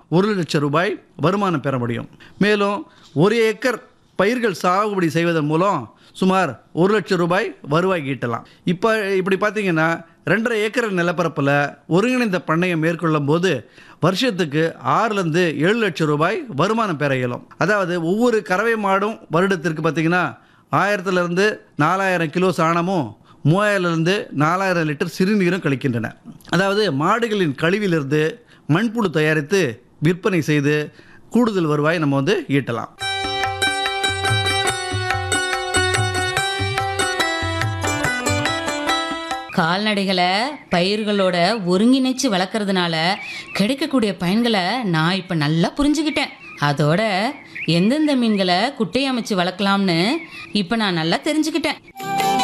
ஒரு லட்சம் ரூபாய் வருமானம் பெற முடியும் மேலும் ஒரு ஏக்கர் பயிர்கள் சாகுபடி செய்வதன் மூலம் சுமார் ஒரு லட்சம் ரூபாய் வருவாய் ஈட்டலாம் இப்போ இப்படி பார்த்தீங்கன்னா ரெண்டரை ஏக்கர் நிலப்பரப்பில் ஒருங்கிணைந்த பண்ணையம் மேற்கொள்ளும் போது வருஷத்துக்கு ஆறுலேருந்து ஏழு லட்சம் ரூபாய் வருமானம் பெற இயலும் அதாவது ஒவ்வொரு கறவை மாடும் வருடத்திற்கு பார்த்தீங்கன்னா ஆயிரத்துலேருந்து நாலாயிரம் கிலோ சாணமும் மூவாயிரம்லேருந்து நாலாயிரம் லிட்டர் சிறுநீரும் கழிக்கின்றன அதாவது மாடுகளின் கழிவிலிருந்து மண்புழு தயாரித்து விற்பனை செய்து கூடுதல் வருவாய் நம்ம வந்து ஈட்டலாம் கால்நடைகளை பயிர்களோட ஒருங்கிணைச்சு வளர்க்குறதுனால கிடைக்கக்கூடிய பயன்களை நான் இப்போ நல்லா புரிஞ்சுக்கிட்டேன் அதோட எந்தெந்த மீன்களை குட்டை அமைச்சு வளர்க்கலாம்னு இப்போ நான் நல்லா தெரிஞ்சுக்கிட்டேன்